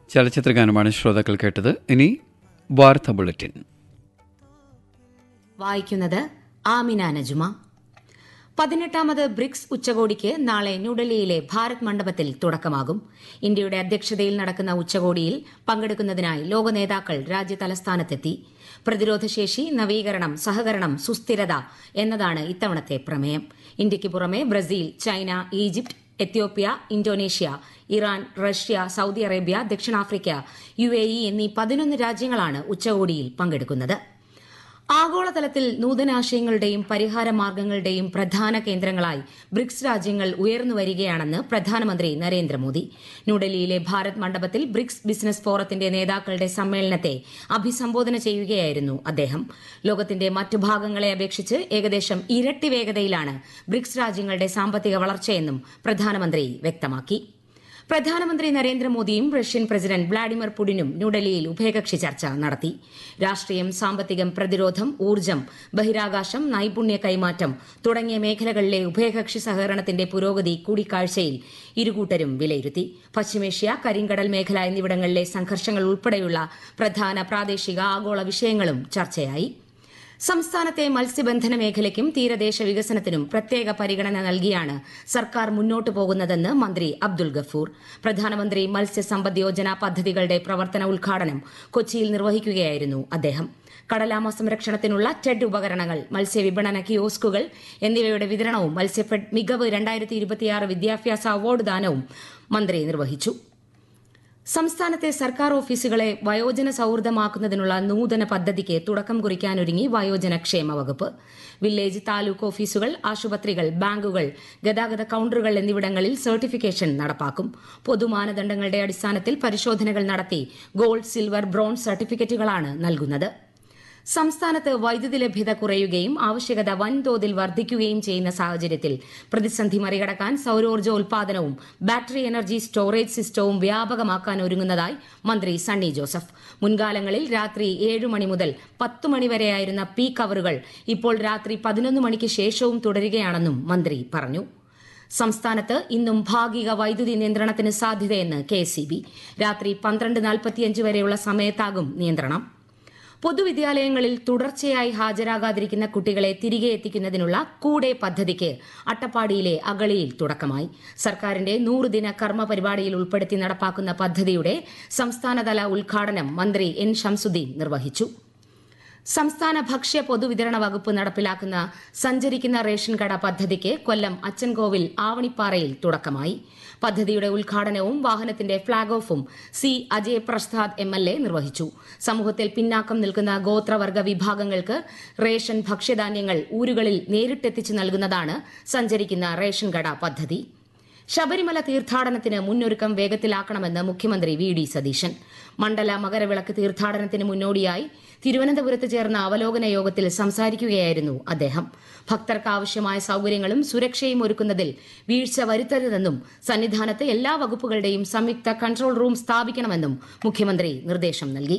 ചലച്ചിത്ര ഗാനമാണ് ശ്രോതാക്കൾ കേട്ടത് ഇനി വാർത്താ ബുള്ളറ്റിൻ വായിക്കുന്നത് ആമിന നജുമ പതിനെട്ടാമത് ബ്രിക്സ് ഉച്ചകോടിക്ക് നാളെ ന്യൂഡൽഹിയിലെ ഭാരത് മണ്ഡപത്തിൽ തുടക്കമാകും ഇന്ത്യയുടെ അധ്യക്ഷതയിൽ നടക്കുന്ന ഉച്ചകോടിയിൽ പങ്കെടുക്കുന്നതിനായി ലോക നേതാക്കൾ രാജ്യ തലസ്ഥാനത്തെത്തി പ്രതിരോധശേഷി നവീകരണം സഹകരണം സുസ്ഥിരത എന്നതാണ് ഇത്തവണത്തെ പ്രമേയം ഇന്ത്യയ്ക്ക് പുറമെ Brazil China Egypt Ethiopia Indonesia Iran Russia Saudi Arabia ദക്ഷിണാഫ്രിക്ക യു എ ഇ എന്നീ പതിനൊന്ന് രാജ്യങ്ങളാണ് ഉച്ചകോടിയിൽ പങ്കെടുക്കുന്നത് ആഗോളതലത്തിൽ നൂതനാശയങ്ങളുടെയും പരിഹാര മാർഗങ്ങളുടെയും പ്രധാന കേന്ദ്രങ്ങളായി ബ്രിക്സ് രാജ്യങ്ങൾ ഉയർന്നു വരികയാണെന്ന് പ്രധാനമന്ത്രി നരേന്ദ്രമോദി ന്യൂഡൽഹിയിലെ ഭാരത് മണ്ഡപത്തിൽ ബ്രിക്സ് ബിസിനസ് ഫോറത്തിന്റെ നേതാക്കളുടെ സമ്മേളനത്തെ അഭിസംബോധന ചെയ്യുകയായിരുന്നു അദ്ദേഹം ലോകത്തിന്റെ മറ്റു ഭാഗങ്ങളെ അപേക്ഷിച്ച് ഏകദേശം ഇരട്ടി വേഗതയിലാണ് ബ്രിക്സ് രാജ്യങ്ങളുടെ സാമ്പത്തിക വളർച്ചയെന്നും പ്രധാനമന്ത്രി വ്യക്തമാക്കി പ്രധാനമന്ത്രി നരേന്ദ്രമോദിയും റഷ്യൻ പ്രസിഡന്റ് വ്ളാഡിമിർ പുടിനും ന്യൂഡൽഹിയിൽ ഉഭയകക്ഷി ചർച്ച നടത്തി രാഷ്ട്രീയം സാമ്പത്തികം പ്രതിരോധം ഊർജ്ജം ബഹിരാകാശം നൈപുണ്യ കൈമാറ്റം തുടങ്ങിയ മേഖലകളിലെ ഉഭയകക്ഷി സഹകരണത്തിന്റെ പുരോഗതി കൂടിക്കാഴ്ചയിൽ ഇരുകൂട്ടരും വിലയിരുത്തി പശ്ചിമേഷ്യ കരിങ്കടൽ മേഖല എന്നിവിടങ്ങളിലെ സംഘർഷങ്ങൾ ഉൾപ്പെടെയുള്ള പ്രധാന പ്രാദേശിക ആഗോള വിഷയങ്ങളും ചർച്ചയായി സംസ്ഥാനത്തെ മത്സ്യബന്ധന മേഖലയ്ക്കും തീരദേശ വികസനത്തിനും പ്രത്യേക പരിഗണന നൽകിയാണ് സർക്കാർ മുന്നോട്ടു പോകുന്നതെന്ന് മന്ത്രി അബ്ദുൽ ഗഫൂർ പ്രധാനമന്ത്രി മത്സ്യസമ്പദ് യോജന പദ്ധതികളുടെ പ്രവർത്തന ഉദ്ഘാടനം കൊച്ചിയിൽ നിർവഹിക്കുകയായിരുന്നു അദ്ദേഹം കടലാമ സംരക്ഷണത്തിനുള്ള ടെഡ് ഉപകരണങ്ങൾ മത്സ്യവിപണന കിയോസ്കുകൾ എന്നിവയുടെ വിതരണവും മത്സ്യഫെഡ് മികവ് രണ്ടായിരത്തി ഇരുപത്തിയാറ് വിദ്യാഭ്യാസ അവാർഡ് ദാനവും മന്ത്രി നിർവഹിച്ചു സംസ്ഥാനത്തെ സർക്കാർ ഓഫീസുകളെ വയോജന സൌഹൃദമാക്കുന്നതിനുള്ള നൂതന പദ്ധതിക്ക് തുടക്കം കുറിക്കാനൊരുങ്ങി വയോജന ക്ഷേമ വകുപ്പ് വില്ലേജ് താലൂക്ക് ഓഫീസുകൾ ആശുപത്രികൾ ബാങ്കുകൾ ഗതാഗത കൌണ്ടറുകൾ എന്നിവിടങ്ങളിൽ സർട്ടിഫിക്കേഷൻ നടപ്പാക്കും പൊതുമാനദണ്ഡങ്ങളുടെ അടിസ്ഥാനത്തിൽ പരിശോധനകൾ നടത്തി ഗോൾഡ് സിൽവർ ബ്രോൺസ് സർട്ടിഫിക്കറ്റുകളാണ് നൽകുന്നത് സംസ്ഥാനത്ത് വൈദ്യുതി ലഭ്യത കുറയുകയും ആവശ്യകത വൻതോതിൽ വർദ്ധിക്കുകയും ചെയ്യുന്ന സാഹചര്യത്തിൽ പ്രതിസന്ധി മറികടക്കാൻ സൌരോർജ്ജ ഉൽപാദനവും ബാറ്ററി എനർജി സ്റ്റോറേജ് സിസ്റ്റവും വ്യാപകമാക്കാൻ ഒരുങ്ങുന്നതായി മന്ത്രി സണ്ണി ജോസഫ് മുൻകാലങ്ങളിൽ രാത്രി ഏഴ് മണി മുതൽ പത്ത് മണിവരെയായിരുന്ന പീക്ക് അവറുകൾ ഇപ്പോൾ രാത്രി പതിനൊന്ന് മണിക്ക് ശേഷവും തുടരുകയാണെന്നും മന്ത്രി പറഞ്ഞു സംസ്ഥാനത്ത് ഇന്നും ഭാഗിക വൈദ്യുതി നിയന്ത്രണത്തിന് സാധ്യതയെന്ന് കെ രാത്രി പന്ത്രണ്ട് നാൽപ്പത്തിയഞ്ച് വരെയുള്ള സമയത്താകും നിയന്ത്രണം പൊതുവിദ്യാലയങ്ങളിൽ തുടർച്ചയായി ഹാജരാകാതിരിക്കുന്ന കുട്ടികളെ തിരികെ എത്തിക്കുന്നതിനുള്ള കൂടെ പദ്ധതിക്ക് അട്ടപ്പാടിയിലെ അഗളിയിൽ തുടക്കമായി സർക്കാരിന്റെ നൂറുദിന കർമ്മ പരിപാടിയിൽ ഉൾപ്പെടുത്തി നടപ്പാക്കുന്ന പദ്ധതിയുടെ സംസ്ഥാനതല ഉദ്ഘാടനം മന്ത്രി എൻ ഷംസുദ്ദീൻ നിർവഹിച്ചു സംസ്ഥാന ഭക്ഷ്യ പൊതുവിതരണ വകുപ്പ് നടപ്പിലാക്കുന്ന സഞ്ചരിക്കുന്ന റേഷൻ കട പദ്ധതിക്ക് കൊല്ലം അച്ചൻകോവിൽ ആവണിപ്പാറയിൽ തുടക്കമായി പദ്ധതിയുടെ ഉദ്ഘാടനവും വാഹനത്തിന്റെ ഫ്ളാഗ് ഓഫും C Ajay Prasad M L A നിർവഹിച്ചു സമൂഹത്തിൽ പിന്നാക്കം നിൽക്കുന്ന ഗോത്രവർഗ വിഭാഗങ്ങൾക്ക് റേഷൻ ഭക്ഷ്യധാന്യങ്ങൾ ഊരുകളിൽ നേരിട്ടെത്തിച്ചു നൽകുന്നതാണ് സഞ്ചരിക്കുന്ന റേഷൻ കട പദ്ധതി ശബരിമല തീർത്ഥാടനത്തിന് മുന്നൊരുക്കം വേഗത്തിലാക്കണമെന്ന് മുഖ്യമന്ത്രി വി ഡി സതീശൻ മണ്ഡല മകരവിളക്ക് തീർത്ഥാടനത്തിന് മുന്നോടിയായി തിരുവനന്തപുരത്ത് ചേർന്ന അവലോകന യോഗത്തിൽ സംസാരിക്കുകയായിരുന്നു അദ്ദേഹം ഭക്തർക്ക് ആവശ്യമായ സൌകര്യങ്ങളും സുരക്ഷയും ഒരുക്കുന്നതിൽ വീഴ്ച വരുത്തരുതെന്നും സന്നിധാനത്ത് എല്ലാ വകുപ്പുകളുടെയും സംയുക്ത കൺട്രോൾ റൂം സ്ഥാപിക്കണമെന്നും മുഖ്യമന്ത്രി നിർദ്ദേശം നൽകി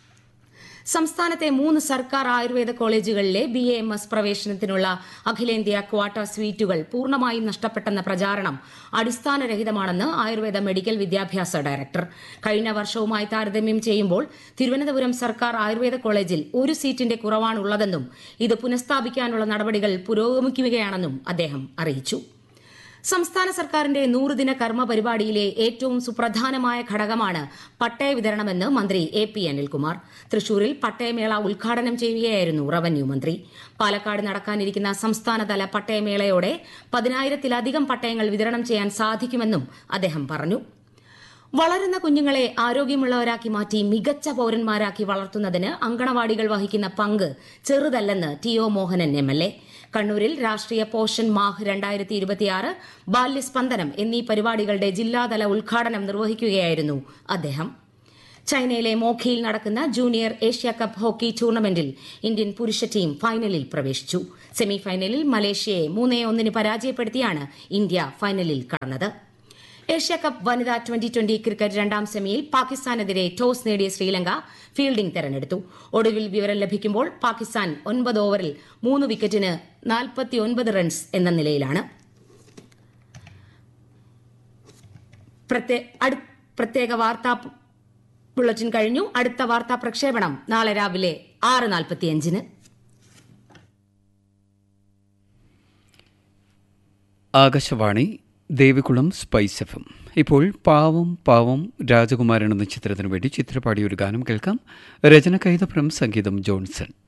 സംസ്ഥാനത്തെ മൂന്ന് സർക്കാർ ആയുർവേദ കോളേജുകളിലെ ബി എ എം എസ് പ്രവേശനത്തിനുള്ള അഖിലേന്ത്യാ ക്വാട്ട സ്വീറ്റുകൾ പൂർണ്ണമായും നഷ്ടപ്പെട്ടെന്ന പ്രചാരണം അടിസ്ഥാനരഹിതമാണെന്ന് ആയുർവേദ മെഡിക്കൽ വിദ്യാഭ്യാസ ഡയറക്ടർ കഴിഞ്ഞ വർഷവുമായി താരതമ്യം ചെയ്യുമ്പോൾ തിരുവനന്തപുരം സർക്കാർ ആയുർവേദ കോളേജിൽ ഒരു സീറ്റിന്റെ കുറവാണുള്ളതെന്നും ഇത് പുനഃസ്ഥാപിക്കാനുള്ള നടപടികൾ പുരോഗമിക്കുകയാണെന്നും അദ്ദേഹം അറിയിച്ചു സംസ്ഥാന സർക്കാരിന്റെ നൂറുദിന കർമ്മ പരിപാടിയിലെ ഏറ്റവും സുപ്രധാനമായ ഘടകമാണ് പട്ടയ വിതരണമെന്ന് മന്ത്രി എ പി അനിൽകുമാർ തൃശൂരിൽ പട്ടയമേള ഉദ്ഘാടനം ചെയ്യുകയായിരുന്നു റവന്യൂ മന്ത്രി പാലക്കാട് നടക്കാനിരിക്കുന്ന സംസ്ഥാനതല പട്ടയമേളയോടെ പതിനായിരത്തിലധികം പട്ടയങ്ങൾ വിതരണം ചെയ്യാൻ സാധിക്കുമെന്നും അദ്ദേഹം പറഞ്ഞു വളരുന്ന കുഞ്ഞുങ്ങളെ ആരോഗ്യമുള്ളവരാക്കി മാറ്റി മികച്ച പൌരന്മാരാക്കി വളർത്തുന്നതിന് അങ്കണവാടികൾ വഹിക്കുന്ന പങ്ക് ചെറുതല്ലെന്ന് T O Mohanan M L A കണ്ണൂരിൽ രാഷ്ട്രീയ പോഷൻ മാഹ് രണ്ടായിരത്തി ഇരുപത്തിയാറ് ബാല്യസ്പന്ദനം എന്നീ പരിപാടികളുടെ ജില്ലാതല ഉദ്ഘാടനം നിർവഹിക്കുകയായിരുന്നു അദ്ദേഹം ചൈനയിലെ മോഖിയിൽ നടക്കുന്ന ജൂനിയർ ഏഷ്യ കപ്പ് ഹോക്കി ടൂർണമെന്റിൽ ഇന്ത്യൻ പുരുഷ ടീം ഫൈനലിൽ പ്രവേശിച്ചു സെമിഫൈനലിൽ മലേഷ്യയെ മൂന്നേ ഒന്നിന് പരാജയപ്പെടുത്തിയാണ് ഇന്ത്യ ഫൈനലിൽ കടന്നത് ഏഷ്യ കപ്പ് വനിതാ ട്വന്റി ട്വന്റി ക്രിക്കറ്റ് രണ്ടാം സെമിയിൽ പാകിസ്ഥാനെതിരെ ടോസ് നേടിയ ശ്രീലങ്ക ഫീൽഡിംഗ് തെരഞ്ഞെടുത്തു ഒടുവിൽ വിവരം ലഭിക്കുമ്പോൾ പാകിസ്ഥാൻ ഒൻപത് ഓവറിൽ മൂന്ന് വിക്കറ്റിന് നാൽപ്പത്തിയൊൻപത് റൺസ് എന്ന നിലയിലാണ് പ്രത്യേ- അടു- പ്രത്യേക വാർത്താ ബുള്ളറ്റിൻ കഴിഞ്ഞു അടുത്ത വാർത്താ പ്രക്ഷേപണം നാളെ രാവിലെ ആറ് നാൽപ്പത്തിയഞ്ചിന് Akashvani Devikulam spice F M ഇപ്പോൾ പാവം പാവം രാജകുമാരൻ എന്ന ചിത്രത്തിനു വേണ്ടി ചിത്രപാടിയ ഒരു ഗാനം കേൾക്കാം രചന കൈതപ്രം സംഗീതം ജോൺസൺ